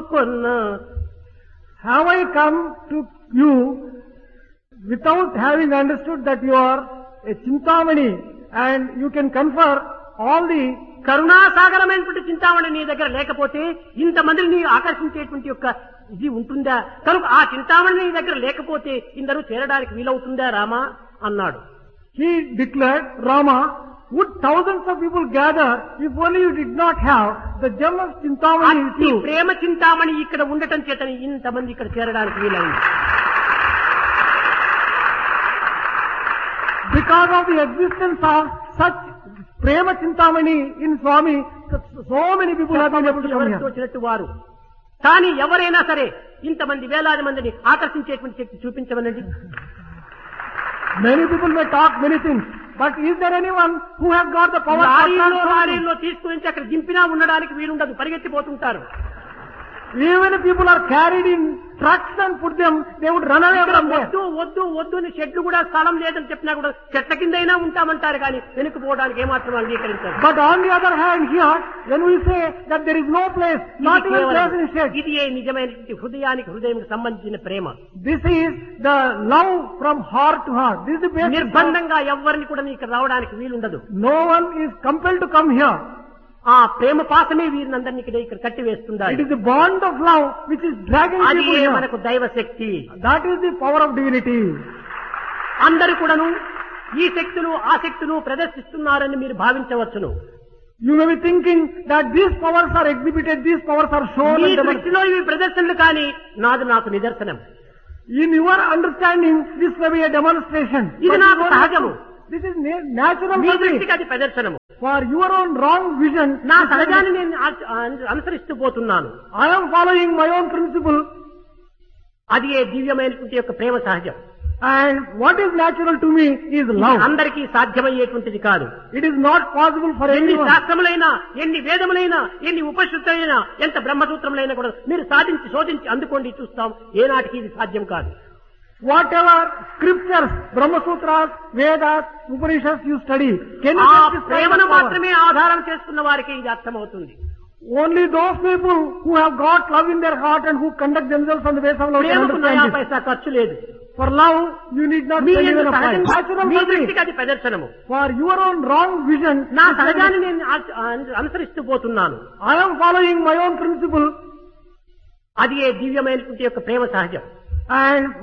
కొన్న Have I come to you without having understood that you are a Chintamani and you can confer all the కరుణాసాగరమైనటువంటి Chintamani నీ దగ్గర లేకపోతే ఇంతమందిని నీ ఆకర్షించేటువంటి యొక్క ఇది ఉంటుందా కనుక ఆ చింతామణి నీ దగ్గర లేకపోతే ఇందరూ చేరడానికి వీలవుతుందా రామా అన్నాడు He declared, Rama, would thousands of people gather if only you did not have the gem of Chintamani with అట్టి you? ప్రేమ చింతామణి ఇక్కడ ఉండటం చేతని ఇంతమంది ఇక్కడ చేరడానికి వీలైంది Because of the existence of such Prema Chintamani in Swami, so many people have been able to come ఎవరికి here. తోచినట్టు వారు కానీ ఎవరైనా సరే ఇంతమంది వేలాది మందిని ఆకర్షించేటువంటి శక్తి చూపించమనండి Many people may talk many things, but is there anyone who has got the power of లారీలో transforming? లారీలో తీసుకుని అక్కడ దింపినా ఉండడానికి వీలుండదు పరిగెత్తిపోతుంటారు Even if people are carried in trucks and put them, they would run away ఇక్కడ from there. వద్దు వద్దు వద్దు అని షెడ్లు కూడా స్థలం లేదని చెప్పినా కూడా చెట్ల కిందైనా ఉంటామంటారు కానీ వెనుకపోవడానికి ఏమాత్రం అంగీకరించారు But on the other hand here, when we say that there is no place, not even place in shed, ఇది ఏ నిజమైనటువంటి హృదయానికి హృదయం సంబంధించిన ప్రేమ this is the love from heart to heart. This is the basis. of- నిర్బంధంగా ఎవరిని కూడా ఇక్కడ రావడానికి వీలుండదు No one is compelled to come here. ఆ ప్రేమ పాసమే వీరినందరినీ ఇక్కడ ఇక్కడ కట్టివేస్తుందా It is the bond of love which is dragging అది people ఏ here. మనకు దైవ శక్తి That is the power of divinity. అందరూ కూడాను ఈ శక్తులు ఆ శక్తులు ప్రదర్శిస్తున్నారని మీరు భావించవచ్చును You may be thinking that these powers are exhibited, these powers are shown me and demonstrated. దృష్టిలో ఇవి ప్రదర్శనలు కానీ నాది నాకు నిదర్శనం In your understanding, this may be a demonstration. ఇది But నాకు you don't have సహజము. to- This is na- natural me for me. దృష్టికి అది ప్రదర్శనము For your own wrong vision, నా this may be- సహజాన్ని నేను ఆ- ఆ- అనుసరిస్తూ పోతున్నాను I am following my own principle అది ఏ దివ్యమైనటువంటి యొక్క ప్రేమ సహజం and what is natural to me is ఇది love. అందరికీ సాధ్యమయ్యేటువంటిది కాదు It is not possible for ఎన్ని anyone. శాస్త్రములైనా ఎన్ని వేదములైనా ఎన్ని ఉపశుద్ధులైనా ఎంత బ్రహ్మసూత్రములైనా కూడా మీరు సాధించి శోధించి అందుకోండి చూస్తాం ఏనాటికి ఇది సాధ్యం కాదు Whatever scriptures, Brahma Sutras, Vedas, Upanishads you study, can you ఆ get this kind ప్రేమను of power? మాత్రమే ఆధారం చేసుకున్న వారికి ఇది అర్థమవుతుంది Only those people who have got love in their heart and who conduct themselves on the basis of love can ప్రేమకు నయా understand this. పైసా ఖర్చు లేదు For love, you need not me spend యందు even a సహజం- pint. Natural me for me. దృష్టికి అది ప్రదర్శనము For your own wrong vision, నా this may be- సహజాన్ని నేను ఆ- ఆ- అనుసరిస్తూ పోతున్నాను I am following my own principle అది ఏ దివ్యమైనటువంటి యొక్క ప్రేమ సహజం and